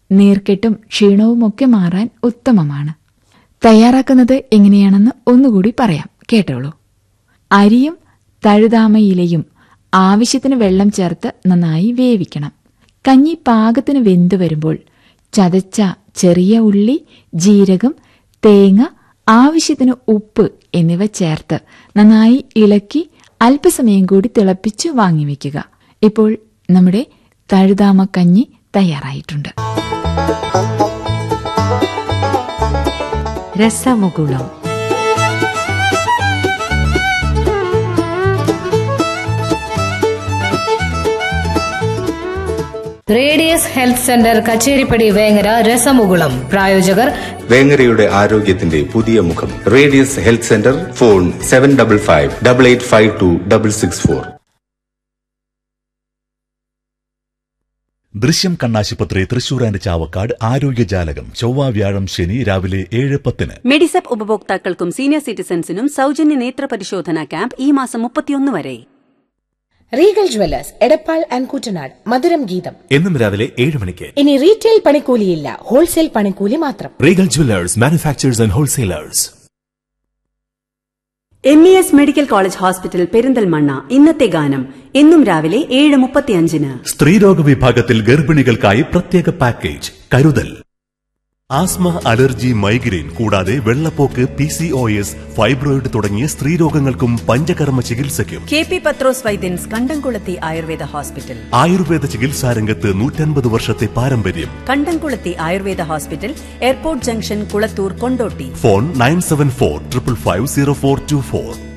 നീർക്കെട്ടും ക്ഷീണവുമൊക്കെ മാറാൻ ഉത്തമമാണ് തയ്യാറാക്കുന്നത് എങ്ങനെയാണെന്ന് ഒന്നുകൂടി പറയാം കേട്ടോളൂ അരിയും തഴുതാമയിലയും ആവശ്യത്തിന് വെള്ളം ചേർത്ത് നന്നായി വേവിക്കണം കഞ്ഞി പാകത്തിന് വെന്തു വരുമ്പോൾ ചതച്ച ചെറിയ ഉള്ളി ജീരകം തേങ്ങ ആവശ്യത്തിന് ഉപ്പ് എന്നിവ ചേർത്ത് നന്നായി ഇളക്കി അല്പസമയം കൂടി തിളപ്പിച്ച് വാങ്ങിവെക്കുക ഇപ്പോൾ നമ്മുടെ തഴുതാമ കഞ്ഞി തയ്യാറായിട്ടുണ്ട് രസമുകുളം radius health centre Kacheripadi Vengara രസമുകുളം പ്രായോജകർ വേങ്ങരയുടെ ആരോഗ്യത്തിന്റെ പുതിയ മുഖം radius health centre phone seven double five double eight five two double six four Drishyam കണ്ണാശുപത്രി തൃശൂർ ആൻഡ് ചാവക്കാട് ആരോഗ്യജാലകം ചൊവ്വ വ്യാഴം ശനി രാവിലെ ഏഴ് പത്തിന് മെഡിസെപ്പ് ഉപഭോക്താക്കൾക്കും സീനിയർ സിറ്റിസൺസിനും സൗജന്യ നേത്ര പരിശോധന ക്യാമ്പ് ഈ മാസം മുപ്പത്തിയൊന്ന് വരെ regal jewellers Edappal and Kuttanad മധുരം ഗീതം എന്നും രാവിലെ ഏഴ് മണിക്ക് ഇനി റീറ്റെയിൽ പണിക്കൂലിയില്ല ഹോൾസെയിൽ പണിക്കൂലി മാത്രം regal jewellers manufacturers and wholesalers M E S medical college hospital Perinthalmanna ഇന്നത്തെ ഗാനം എന്നും രാവിലെ ഏഴ് മുപ്പത്തിയഞ്ചിന് സ്ത്രീരോഗ വിഭാഗത്തിൽ ഗർഭിണികൾക്കായി പ്രത്യേക പാക്കേജ് കരുതൽ ആസ്മ അലർജി മൈഗ്രെയിൻ കൂടാതെ വെള്ളപ്പോക്ക് P C O S fibroid തുടങ്ങിയ സ്ത്രീരോഗങ്ങൾക്കും പഞ്ചകർമ്മ ചികിത്സയ്ക്കും കെ പി പത്രോസ് വൈദ്യൻസ് കണ്ടംകുളത്തി ആയുർവേദ ഹോസ്പിറ്റൽ ആയുർവേദ ചികിത്സാരംഗത്ത് നൂറ്റൻപത് വർഷത്തെ പാരമ്പര്യം Kandamkulathi Ayurveda hospital airport junction Kulathur Kondotty phone nine seven four triple five zero four two four